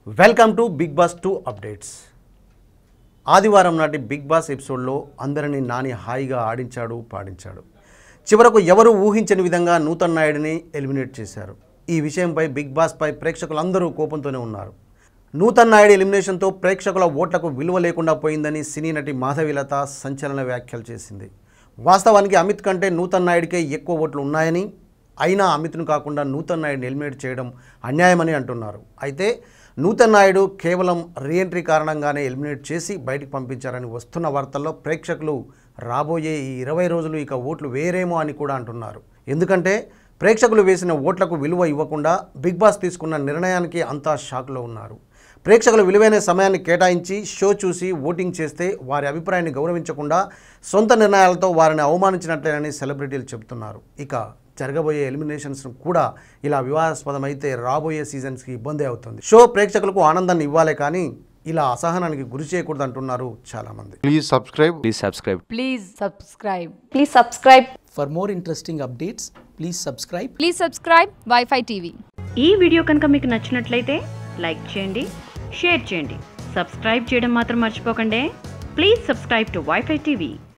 Welcome to Bigg Boss two updates ఆదివారం నాటి big boss ఎపిసోడ్లో అందరినీ నాని హాయిగా ఆడించాడు పాడించాడు చివరకు ఎవరు ఊహించని విధంగా నూతన్ నాయుడిని ఎలిమినేట్ చేశారు ఈ విషయంపై బిగ్ బాస్పై ప్రేక్షకులందరూ కోపంతోనే ఉన్నారు నూతన్ నాయుడు ఎలిమినేషన్తో ప్రేక్షకుల ఓట్లకు విలువ లేకుండా పోయిందని సినీ నటి మాధవిలత సంచలన వ్యాఖ్యలు చేసింది వాస్తవానికి అమిత్ కంటే నూతన్ నాయుడికే ఎక్కువ ఓట్లు ఉన్నాయని అయినా అమిత్ను కాకుండా నూతన్ నాయుడిని ఎలిమినేట్ చేయడం అన్యాయమని అంటున్నారు అయితే నూతన్ నాయుడు కేవలం రీఎంట్రీ కారణంగానే ఎలిమినేట్ చేసి బయటికి పంపించారని వస్తున్న వార్తల్లో ప్రేక్షకులు రాబోయే ఈ ఇరవై రోజులు ఇక ఓట్లు వేరేమో అని కూడా అంటున్నారు ఎందుకంటే ప్రేక్షకులు వేసిన ఓట్లకు విలువ ఇవ్వకుండా బిగ్ బాస్ తీసుకున్న నిర్ణయానికి అంతా షాక్లో ఉన్నారు ప్రేక్షకులు విలువైన సమయాన్ని కేటాయించి షో చూసి ఓటింగ్ చేస్తే వారి అభిప్రాయాన్ని గౌరవించకుండా సొంత నిర్ణయాలతో వారిని అవమానించినట్లేనని సెలబ్రిటీలు చెబుతున్నారు ఇక జరగబోయే ఎలిమినేషన్స్ కూడా ఇలా వివాదాస్పదమైతే రాబోయే సీజన్స్కి ఇబ్బంది అవుతుంది షో ప్రేక్షకులకు ఆనందాన్ని ఇవ్వాలే కానీ ఇలా అసహనానికి గురి చేయకూడదు అంటున్నారు చాలామంది Please subscribe. Please subscribe. Please subscribe. Please subscribe. For more interesting updates, please subscribe Please subscribe Wi-Fi TV. ఈ వీడియో కనుక మీకు నచ్చినట్లయితే లైక్ చేయండి షేర్ చేయండి సబ్స్క్రైబ్ చేయడం మాత్రం మర్చిపోకండి please subscribe to Wi-Fi TV